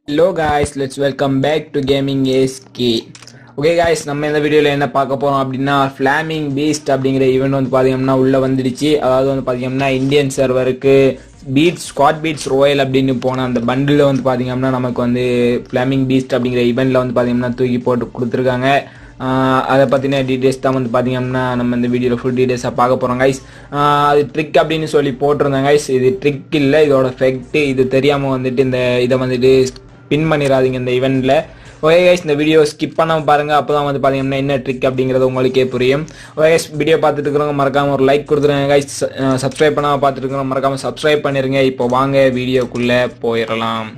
hello guys let's welcome back to gaming ஏஸ்கே okay guys நம்ம இந்த வீடியோவில் என்ன பார்க்க போகிறோம் அப்படின்னா ஃப்ளாமிங் பீஸ்ட் அப்படிங்கிற ஈவெண்ட் வந்து பார்த்தீங்கன்னா உள்ளே வந்துடுச்சு அதாவது வந்து பார்த்தீங்கன்னா இந்தியன் சர்வருக்கு பீட்ஸ் ஸ்குவாட் பீட்ஸ் ரோயல் அப்படின்னு போன அந்த பண்டில் வந்து பார்த்தீங்கன்னா நமக்கு வந்து ஃப்ளாமிங் பீஸ்ட் அப்படிங்கிற ஈவெண்ட்டில் வந்து பார்த்தீங்கன்னா தூக்கி போட்டு கொடுத்துருக்காங்க ஆஹ் அதை பற்றின டீட்டெயில்ஸ் தான் வந்து பார்த்தீங்கன்னா நம்ம இந்த வீடியோவில் ஃபுல் டீட்டெயில்ஸாக பார்க்க போகிறோம் கைஸ் அது ட்ரிக் அப்படின்னு சொல்லி போட்டிருந்தேன் கைஸ் இது ட்ரிக் இல்லை இதோட ஃபெக்ட் இது தெரியாமல் வந்துட்டு இந்த இதை வந்துட்டு பின் பண்ணிடாதீங்க இந்த இவெண்ட்டில் ஓகே கைஸ் இந்த வீடியோ ஸ்கிப் பண்ணாமல் பாருங்கள் அப்போ தான் வந்து பார்த்தீங்கன்னா என்ன ட்ரிக் அப்படிங்கிறது உங்களுக்கே புரியும் ஓகே கைஸ் வீடியோ பார்த்துட்டு இருக்கிறவங்க மறக்காமல் ஒரு லைக் கொடுத்துருங்க கைஸ் சப்ஸ்கிரைப் பண்ணாமல் பார்த்துட்டு இருக்கிறவங்க மறக்காமல் சப்ஸ்கிரைப் பண்ணிருங்க இப்போ வாங்க வீடியோக்குள்ளே போயிடலாம்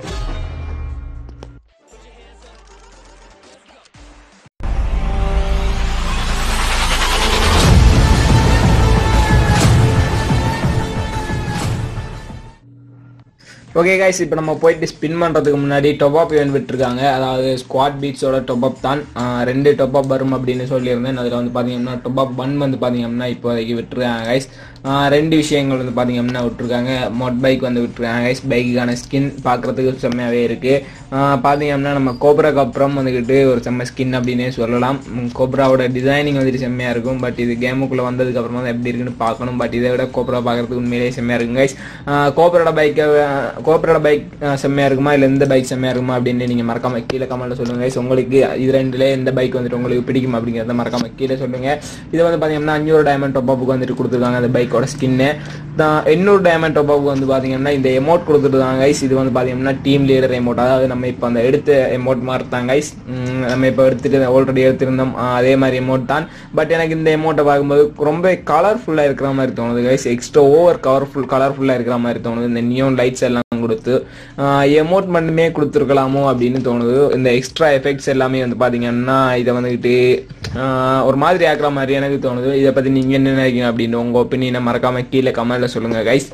ஓகே கைஸ் இப்போ நம்ம போயிட்டு ஸ்பின் பண்ணுறதுக்கு முன்னாடி டொபாப் ஈவெண்ட் விட்டுருக்காங்க அதாவது ஸ்குவாட் பீட்ஸோட டொபாப் தான் ஆஹ் ரெண்டு டொபாப் வரும் அப்படின்னு சொல்லியிருந்தேன் அதில் வந்து பார்த்தீங்கன்னா டொபாப் ஒன் வந்து பார்த்தீங்கன்னா இப்போதைக்கு விட்டுருக்காங்க கைஸ் ரெண்டு விஷயங்கள் வந்து பார்த்தீங்கன்னா விட்டுருக்காங்க மோட் பைக் வந்து விட்டுருக்காங்க கைஸ் பைக்குக்கான ஸ்கின் பார்க்குறதுக்கு செம்மையாகவே இருக்குது பார்த்தீங்கன்னா நம்ம கோப்ராக்கு அப்புறம் வந்துக்கிட்டு ஒரு செம்ம ஸ்கின் அப்படின்னே சொல்லலாம் கோப்ராவோட டிசைனிங் வந்துட்டு செம்மையாக இருக்கும் பட் இது கேமுக்குள்ளே வந்ததுக்கு அப்புறமா தான் எப்படி இருக்குன்னு பார்க்கணும் பட் இதை விட கோப்ரா பார்க்குறதுக்கு உண்மையிலேயே செம்மையாக இருக்கும் கைஸ் கோப்ரோட பைக்கை கோப்ரோட பைக் செம்மையாக இருக்குமா இல்லை எந்த பைக் செம்மையாக இருக்குமா அப்படின்னு நீங்கள் மறக்காம கீழே கமெண்ட்டில் சொல்லுங்கள் கைஸ் உங்களுக்கு இது ரெண்டுல எந்த பைக் வந்துட்டு உங்களுக்கு பிடிக்கும் அப்படிங்கிறத மறக்காம கீழே சொல்லுங்கள் இது வந்து பார்த்தீங்கன்னா அஞ்சூறு டைமண்ட் டாப்புக்கு வந்துட்டு கொடுத்துருக்காங்க அந்த பைக்கோட ஸ்கின்னு எண்ணூறு டைமண்ட் டாப்புக்கு வந்து பார்த்தீங்கன்னா இந்த எமௌண்ட் கொடுத்துருக்காங்க கைஸ் இது வந்து பார்த்தீங்கன்னா டீம் லீடர் எமௌண்ட் அதாவது நம்ம இப்போ அந்த எடுத்த எமௌண்ட் மாதிரி தான் கைஸ் நம்ம இப்போ எடுத்துட்டு ஆல்ரெடி எடுத்திருந்தோம் ஆஹ் அதே மாதிரி எமௌண்ட் தான் பட் எனக்கு இந்த எமௌண்ட்டை பார்க்கும்போது ரொம்ப கலர்ஃபுல்லாக இருக்கிற மாதிரி தோணுது கைஸ் எக்ஸ்ட்ரா ஓவர் கலர்ஃபுல் கலர்ஃபுல்லாக இருக்கிற மாதிரி தோணுது இந்த நியோன் லைட்ஸ் எல்லாம் கொடுத்து எமௌண்ட் மட்டுமே கொடுத்துருக்கலாமோ அப்படின்னு தோணுது இந்த எக்ஸ்ட்ரா எஃபெக்ட்ஸ் எல்லாமே வந்து பார்த்தீங்கன்னா இதை வந்துக்கிட்டு ஆஹ் ஒரு மாதிரி ஆக்குற மாதிரி எனக்கு தோணுது இதை பற்றி நீங்கள் என்ன நினைக்கிறீங்க அப்படின்னு உங்கள் ஒப்பீனியனை மறக்காமல் கீழே கமெண்ட்டில் சொல்லுங்கள் கைஸ்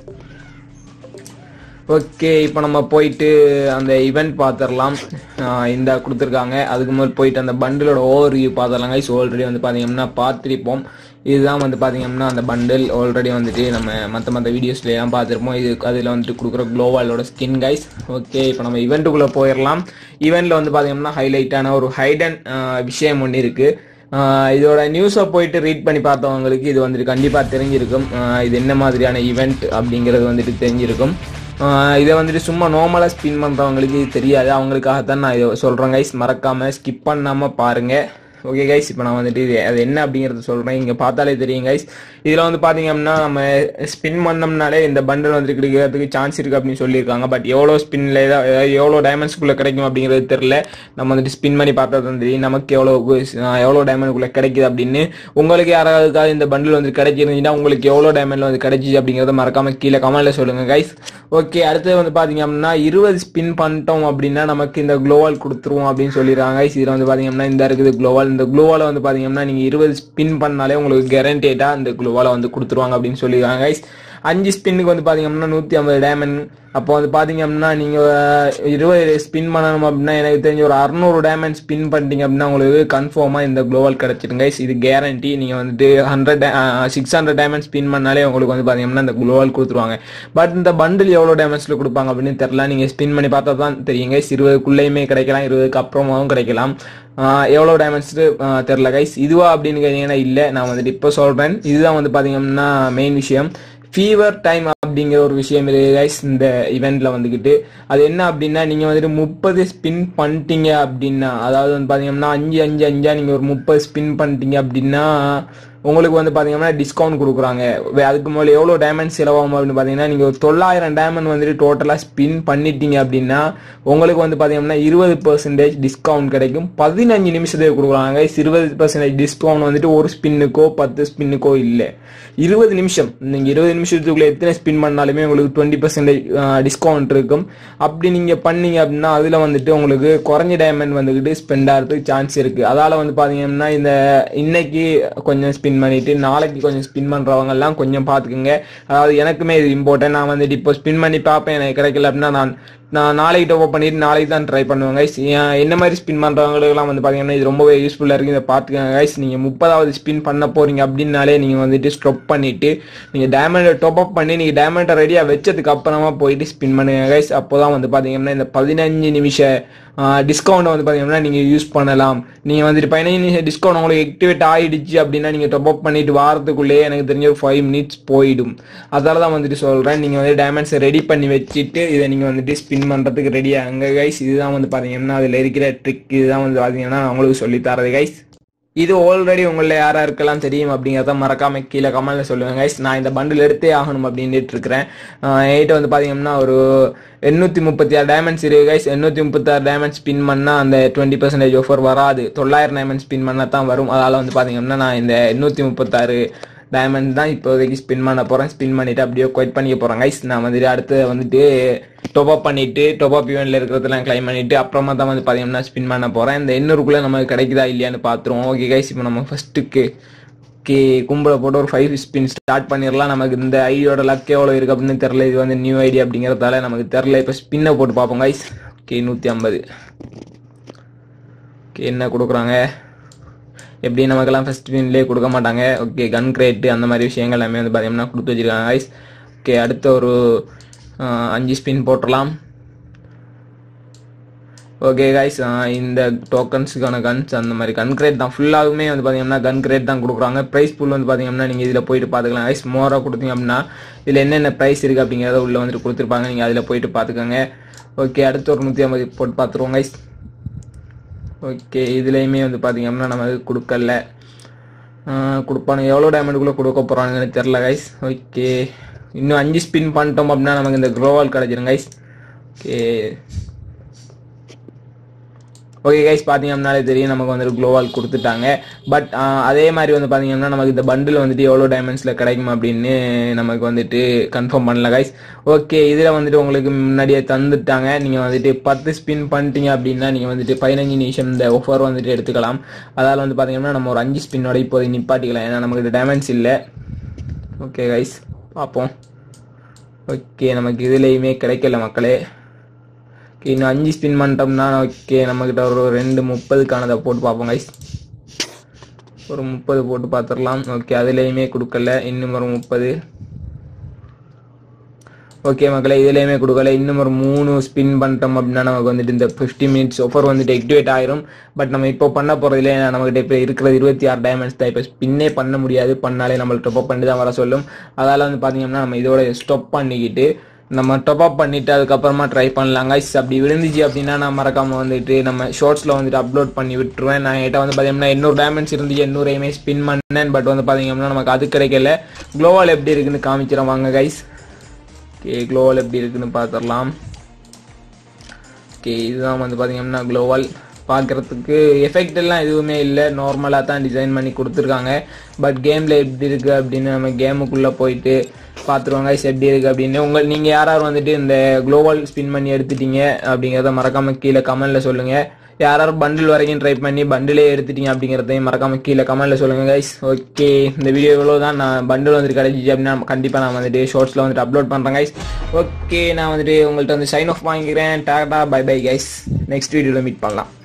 ஓகே இப்போ நம்ம போயிட்டு அந்த இவெண்ட் பார்த்துடலாம் இந்த கொடுத்துருக்காங்க அதுக்கு முதல் போயிட்டு அந்த பண்டிலோட ஓவர் வியூ பார்த்துடலாம் கைஸ் ஆல்ரெடி வந்து பார்த்தீங்கன்னா பார்த்துருப்போம் இதுதான் வந்து பார்த்தீங்கன்னா அந்த பண்டில் ஆல்ரெடி வந்துட்டு நம்ம மற்ற மற்ற வீடியோஸ்லாம் பார்த்துருப்போம் இது அதில் வந்துட்டு கொடுக்குற க்ளோவாலோட ஸ்கின் கைஸ் ஓகே இப்போ நம்ம இவெண்ட்டுக்குள்ளே போயிடலாம் ஈவெண்ட்டில் வந்து பார்த்தீங்கன்னா ஹைலைட்டான ஒரு ஹைடன் விஷயம் ஒன்று இருக்குது இதோட நியூஸை போயிட்டு ரீட் பண்ணி பார்த்தவங்களுக்கு இது வந்துட்டு கண்டிப்பாக தெரிஞ்சிருக்கும் இது என்ன மாதிரியான ஈவெண்ட் அப்படிங்கிறது வந்துட்டு தெரிஞ்சிருக்கும் இதை வந்துட்டு சும்மா நார்மலாக ஸ்பின் பண்ணுறவங்களுக்கு இது தெரியாது அவங்களுக்காகத்தான் நான் இதை சொல்கிறேன் கைஸ் மறக்காமல் ஸ்கிப் பண்ணாமல் பாருங்கள் ஓகே கைஸ் இப்போ நான் வந்துட்டு இது அது என்ன அப்படிங்கிறத சொல்கிறேன் இங்கே பார்த்தாலே தெரியும் கைஸ் இதில் வந்து பார்த்தீங்கன்னா நம்ம ஸ்பின் பண்ணோம்னாலே இந்த பண்டில் வந்துட்டு கிடைக்கிறதுக்கு சான்ஸ் இருக்குது அப்படின்னு சொல்லியிருக்காங்க பட் எவ்வளோ ஸ்பின்ல எவ்வளோ டைமண்ட்ஸ்குள்ளே கிடைக்கும் அப்படிங்கிறது தெரில நம்ம வந்துட்டு ஸ்பின் பண்ணி பார்த்தா தான் தெரியும் நமக்கு எவ்வளோ எவ்வளோ டைமண்ட்குள்ளே கிடைக்குது அப்படின்னு உங்களுக்கு யாராவதுக்காக இந்த பண்டில் வந்து கிடைச்சிருந்துச்சுன்னா உங்களுக்கு எவ்வளோ டைமண்டில் வந்து கிடைச்சிச்சு அப்படிங்கிறத மறக்காம கீழே கமெண்ட்ல சொல்லுங்கள் கைஸ் ஓகே அடுத்தது வந்து பார்த்தீங்க அப்படின்னா இருபது ஸ்பின் பண்ணிட்டோம் அப்படின்னா நமக்கு இந்த குளோவால் கொடுத்துருவோம் அப்படின்னு சொல்லிடுறாங்க கைஸ் இதில் வந்து பார்த்தீங்கன்னா இந்த இருக்குது குளோவால் இந்த குளோவால வந்து பார்த்தீங்கன்னா நீங்கள் இருபது ஸ்பின் பண்ணாலே உங்களுக்கு கேரண்டேட்டாக இந்த குளோவால வந்து கொடுத்துருவாங்க அப்படின்னு சொல்லிடுறாங்க கைஸ் அஞ்சு ஸ்பின்னுக்கு வந்து பார்த்தீங்கன்னா நூற்றி ஐம்பது டைமண்ட் அப்போ வந்து பார்த்தீங்க அப்படின்னா நீங்கள் இருபது ஸ்பின் பண்ணணும் அப்படின்னா எனக்கு தெரிஞ்ச ஒரு அறுநூறு டைமண்ட் ஸ்பின் பண்ணிட்டீங்க அப்படின்னா உங்களுக்கு கன்ஃபார்மாக இந்த குளோவல் கிடச்சிருங்க இது கேரண்டி நீங்கள் வந்துட்டு hundred six hundred diamond spin பண்ணாலே உங்களுக்கு வந்து பார்த்தீங்கன்னா இந்த குளோவல் கொடுத்துருவாங்க பட் இந்த பண்டில் எவ்வளோ டைமண்ட்ஸில் கொடுப்பாங்க அப்படின்னு தெரில நீங்கள் ஸ்பின் பண்ணி பார்த்தா தான் தெரியுங்க இருபதுக்குள்ளேயுமே கிடைக்கலாம் இருபதுக்கு அப்புறமாவும் கிடைக்கலாம் எவ்வளோ டைமண்ட்ஸ் தெரில கைஸ் இதுவா அப்படின்னு கேட்டீங்கன்னா இல்லை நான் வந்துட்டு இப்போ சொல்கிறேன் இதுதான் வந்து பார்த்தீங்கன்னா மெயின் விஷயம் ஃபீவர் டைம் அப்படிங்கிற ஒரு விஷயம் இருக்குது கைஸ் இந்த இவெண்ட்டில் வந்துக்கிட்டு அது என்ன அப்படின்னா நீங்கள் வந்துட்டு முப்பது ஸ்பின் பண்ணிட்டீங்க அப்படின்னா அதாவது வந்து பார்த்தீங்கன்னா அஞ்சு அஞ்சு அஞ்சா நீங்கள் ஒரு முப்பது ஸ்பின் பண்ணிட்டீங்க அப்படின்னா உங்களுக்கு வந்து பார்த்தீங்கன்னா டிஸ்கவுண்ட் கொடுக்குறாங்க அதுக்கு முதல்ல எவ்வளோ டைமண்ட் செலவாகும் அப்படின்னு பார்த்தீங்கன்னா நீங்கள் ஒரு தொள்ளாயிரம் டைமண்ட் வந்துட்டு டோட்டலாக ஸ்பின் பண்ணிட்டீங்க அப்படின்னா உங்களுக்கு வந்து பார்த்தீங்கன்னா இருபது பர்சன்டேஜ் டிஸ்கவுண்ட் கிடைக்கும் பதினஞ்சு நிமிஷத்துக்கு கொடுக்குறாங்க இருபது பர்சன்டேஜ் டிஸ்கவுண்ட் வந்துட்டு ஒரு ஸ்பின்னுக்கோ பத்து ஸ்பின்னுக்கோ இல்லை இருபது நிமிஷம் நீங்கள் இருபது நிமிஷத்துக்குள்ளே எத்தனை ஸ்பின் பண்ணாலுமே உங்களுக்கு டுவெண்ட்டி பர்சன்டேஜ் டிஸ்கவுண்ட் இருக்கும் அப்படி நீங்கள் பண்ணீங்க அப்படின்னா அதில் வந்துட்டு உங்களுக்கு குறைஞ்ச டைமண்ட் வந்துக்கிட்டு ஸ்பெண்ட் ஆகிறதுக்கு சான்ஸ் இருக்குது அதால் வந்து பார்த்தீங்கன்னா இந்த இன்னைக்கு கொஞ்சம் ஸ்பின் பண்ணிட்டு நாளைக்கு கொஞ்சம் ஸ்பின் பண்ணுறவங்க எல்லாம் கொஞ்சம் பார்த்துக்குங்க அதாவது எனக்குமே இது இம்பார்ட்டன்ட் நான் வந்துட்டு இப்போ ஸ்பின் பண்ணி பார்ப்பேன் எனக்கு கிடைக்கல அப்படின்னா நான் நான் நாளைக்கு டாப் பண்ணிட்டு நாளைக்கு தான் ட்ரை பண்ணுவேன் கைஸ் என்ன மாதிரி ஸ்பின் பண்ணுறவங்களுக்குலாம் வந்து பார்த்தீங்கன்னா இது ரொம்பவே யூஸ்ஃபுல்லாக இருக்குது இதை பார்த்துக்கோங்க கைஸ் நீங்கள் முப்பதாவது ஸ்பின் பண்ண போகிறீங்க அப்படின்னாலே நீங்கள் வந்துட்டு ஸ்டொப் பண்ணிவிட்டு நீங்கள் டைமண்டை டாப் அப் பண்ணி நீங்கள் டைமண்டை ரெடியாக வச்சதுக்கு அப்புறமா போயிட்டு ஸ்பின் பண்ணுங்க கைஸ் அப்போ தான் வந்து பார்த்தீங்கன்னா இந்த பதினஞ்சு நிமிஷம் டிஸ்கவுண்ட் வந்து பார்த்தீங்கன்னா நீங்கள் யூஸ் பண்ணலாம் நீங்கள் வந்துட்டு பதினஞ்சு நிமிஷம் டிஸ்கவுண்ட் உங்களுக்கு ஆக்டிவேட் ஆகிடுச்சு அப்படின்னா நீங்கள் டாப் அப் பண்ணிட்டு வாரத்துக்குள்ளேயே எனக்கு தெரிஞ்ச ஒரு ஃபைவ் மினிட்ஸ் போயிடும் அதால தான் வந்துட்டு சொல்கிறேன் நீங்கள் வந்து டைமண்ட்ஸை ரெடி பண்ணி வச்சுட்டு இதை நீங்கள் வந்துட்டு ஸ்பின் பண்ணுறதுக்கு ரெடி ஆகுங்க கைஸ் இதுதான் வந்து பார்த்தீங்கன்னா அதில் இருக்கிற ட்ரிக் இதுதான் வந்து பார்த்தீங்கன்னா நான் உங்களுக்கு சொல்லி தரது கைஸ் இது ஆல்ரெடி உங்களில் யாரா இருக்கலாம் தெரியும் அப்படிங்கிறத மறக்காம கீழே கமெண்ட்ல சொல்லுவேன் கைஸ் நான் இந்த பண்டில் எடுத்தே ஆகணும் அப்படின்ட்டு இருக்கிறேன் எயிட்ட வந்து பார்த்தீங்கன்னா ஒரு எண்ணூற்றி முப்பத்தி ஆறு டைமண்ட்ஸ் இருக்கு கைஸ் எண்ணூற்றி முப்பத்தி ஆறு டைமண்ட்ஸ் ஸ்பின் பண்ணால் அந்த டுவெண்ட்டி பர்சன்டேஜ் ஆஃபர் வராது தொள்ளாயிரம் டைமண்ட் ஸ்பின் பண்ணால் தான் வரும் அதனால் வந்து பார்த்தீங்கன்னா நான் இந்த எண்ணூற்றி முப்பத்தாறு டைமண்ட் தான் இப்போதைக்கு ஸ்பின் பண்ண போகிறேன் ஸ்பின் பண்ணிவிட்டு அப்படியே குவைட் பண்ணிக்க போகிறேன் கைஸ் நான் வந்துட்டு அடுத்து வந்துட்டு டொப் அப் பண்ணிவிட்டு டொப் அப் ஈவெண்ட்டில் இருக்கிறதெல்லாம் கிளைம் பண்ணிவிட்டு அப்புறமா தான் வந்து பார்த்தீங்கன்னா ஸ்பின் பண்ண போகிறேன் இந்த எண்ணூறுக்குள்ளே நமக்கு கிடைக்குதா இல்லையான்னு பார்த்துருவோம் ஓகே கைஸ் இப்போ நம்ம ஃபஸ்ட்டுக்கு ஓகே கும்பலை போட்டு ஒரு ஃபைவ் ஸ்பின் ஸ்டார்ட் பண்ணிடலாம் நமக்கு இந்த ஐடியோட லக் எவ்வளோ இருக்குது அப்படின்னு தெரில இது வந்து நியூ ஐடி அப்படிங்கிறதால நமக்கு தெரில இப்போ ஸ்பின்னை போட்டு பார்ப்போம் கைஸ் ஓகே நூற்றி ஐம்பது ஓகே என்ன கொடுக்குறாங்க எப்படி நமக்கெல்லாம் ஃபஸ்ட் ஸ்பின்லேயே கொடுக்க மாட்டாங்க ஓகே கன் கிரேட்டு அந்த மாதிரி விஷயங்கள் எல்லாமே வந்து பார்த்தீங்கன்னா கொடுத்து வச்சிருக்காங்க கைஸ் ஓகே அடுத்த ஒரு அஞ்சு ஸ்பின் போட்டுடலாம் ஓகே கைஸ் இந்த டோக்கன்ஸுக்கான கன்ஸ் அந்த மாதிரி கன் கிரேட் தான் ஃபுல்லாகவுமே வந்து பார்த்தீங்கன்னா கன் கிரேட் தான் கொடுக்குறாங்க ப்ரைஸ் புல் வந்து பார்த்தீங்கன்னா நீங்கள் இதில் போயிட்டு பார்த்துக்கலாம் கைஸ் மோராக கொடுத்தீங்க அப்படின்னா இதில் என்னென்ன ப்ரைஸ் இருக்குது அப்படிங்கிறத உள்ளே வந்துட்டு கொடுத்துருப்பாங்க நீங்கள் அதில் போயிட்டு பார்த்துக்கோங்க ஓகே அடுத்த ஒரு நூற்றி ஐம்பது போட்டு பார்த்துருவோம் கைஸ் ஓகே இதுலேயுமே வந்து பார்த்தீங்க அப்படின்னா நமக்கு கொடுக்கல கொடுப்பானுங்க எவ்வளோ டைமண்டுக்குள்ளே கொடுக்க போகிறாங்கன்னு தெரில கைஸ் ஓகே இன்னும் அஞ்சு ஸ்பின் பண்ணிட்டோம் அப்படின்னா நமக்கு இந்த க்ரோவால் கிடச்சிரும் கைஸ் ஓகே ஓகே கைஸ் பார்த்தீங்க அப்படின்னாலே தெரியும் நமக்கு வந்துட்டு க்ளோவால் கொடுத்துட்டாங்க பட் அதே மாதிரி வந்து பார்த்தீங்கன்னா நமக்கு இந்த பண்டில் வந்துட்டு எவ்வளோ டைமண்ட்ஸில் கிடைக்கும் அப்படின்னு நமக்கு வந்துட்டு கன்ஃபார்ம் பண்ணல கைஸ் ஓகே இதில் வந்துட்டு உங்களுக்கு முன்னாடியே தந்துட்டாங்க நீங்கள் வந்துட்டு பத்து ஸ்பின் பண்ணிட்டீங்க அப்படின்னா நீங்கள் வந்துட்டு பதினஞ்சு நிமிஷம் இந்த ஒஃபர் வந்துட்டு எடுத்துக்கலாம் அதால் வந்து பார்த்தீங்கன்னா நம்ம ஒரு அஞ்சு ஸ்பின்னோட இப்போதைக்கு நிப்பாட்டிக்கலாம் ஏன்னா நமக்கு டைமண்ட்ஸ் இல்லை ஓகே கைஸ் பார்ப்போம் ஓகே நமக்கு இதுலேயுமே கிடைக்கல மக்களே ஓகே இன்னும் அஞ்சு ஸ்பின் பண்ணிட்டோம்னா ஓகே நம்மக்கிட்ட ஒரு ரெண்டு முப்பதுக்கானதை போட்டு பார்ப்போம் கைஸ் ஒரு முப்பது போட்டு பார்த்துடலாம் ஓகே அதுலேயுமே கொடுக்கல இன்னும் ஒரு முப்பது ஓகே மக்களே இதுலேயுமே கொடுக்கல இன்னும் ஒரு மூணு ஸ்பின் பண்ணிட்டோம் அப்படின்னா நமக்கு வந்துட்டு இந்த ஃபிஃப்டி மினிட்ஸ் ஆஃபர் வந்துட்டு ஆக்டிவேட் ஆயிரும் பட் நம்ம இப்போ பண்ண போகிறதுல நம்மகிட்ட இப்போ இருக்கிறது இருபத்தி ஆறு டைமண்ட்ஸ் தான் இப்போ ஸ்பின்னே பண்ண முடியாது பண்ணாலே நம்மளுக்கு டொப் பண்ணி தான் வர சொல்லும் அதால் வந்து பார்த்தீங்கன்னா நம்ம இதோட ஸ்டாப் பண்ணிக்கிட்டு நம்ம டாப் அப் பண்ணிட்டு அதுக்கப்புறமா ட்ரை பண்ணலாம் கைஸ் அப்படி விழுந்துச்சு அப்படின்னா நான் மறக்காம வந்துட்டு நம்ம ஷார்ட்ஸில் வந்துட்டு அப்லோட் பண்ணி விட்டுருவேன் நான் என்கிட்ட வந்து பார்த்தீங்கன்னா எண்ணூறு டைமண்ட்ஸ் இருந்துச்சு எண்ணூறையுமே ஸ்பின் பண்ணேன் பட் வந்து பார்த்தீங்கன்னா நமக்கு அது கிடைக்கல க்ளோவால் எப்படி இருக்குன்னு காமிச்சிடும் வாங்க கைஸ் ஓகே க்ளோவால் எப்படி இருக்குன்னு பார்த்துடலாம் ஓகே இதுதான் வந்து பார்த்தீங்கன்னா க்ளோவால் பார்க்குறதுக்கு எஃபெக்ட் எல்லாம் எதுவுமே இல்லை நார்மலாக தான் டிசைன் பண்ணி கொடுத்துருக்காங்க பட் கேமில் எப்படி இருக்குது அப்படின்னு நம்ம கேமுக்குள்ளே போயிட்டு பார்த்துருவாங்க எப்படி இருக்குது அப்படின்னு உங்கள் நீங்கள் யாராவது வந்துட்டு இந்த குளோபல் ஸ்பின் பண்ணி எடுத்துட்டீங்க அப்படிங்கிறத மறக்காமல் கீழே கமெண்டில் சொல்லுங்கள் யாராவது பண்டில் வரைக்கும் ட்ரை பண்ணி பண்டிலே எடுத்துட்டீங்க அப்படிங்கிறதையும் மறக்காம கீழே கமெண்ட்ல சொல்லுங்க கைஸ் ஓகே இந்த வீடியோ இவ்வளோ தான் நான் பண்டில் வந்துட்டு கிடைச்சிச்சு அப்படின்னா கண்டிப்பாக நான் வந்துட்டு ஷார்ட்ஸில் வந்துட்டு அப்லோட் பண்ணுறேன் கைஸ் ஓகே நான் வந்துட்டு உங்கள்கிட்ட வந்து சைன் ஆஃப் வாங்கிக்கிறேன் tata bye bye guys next வீடியோவில் மீட் பண்ணலாம்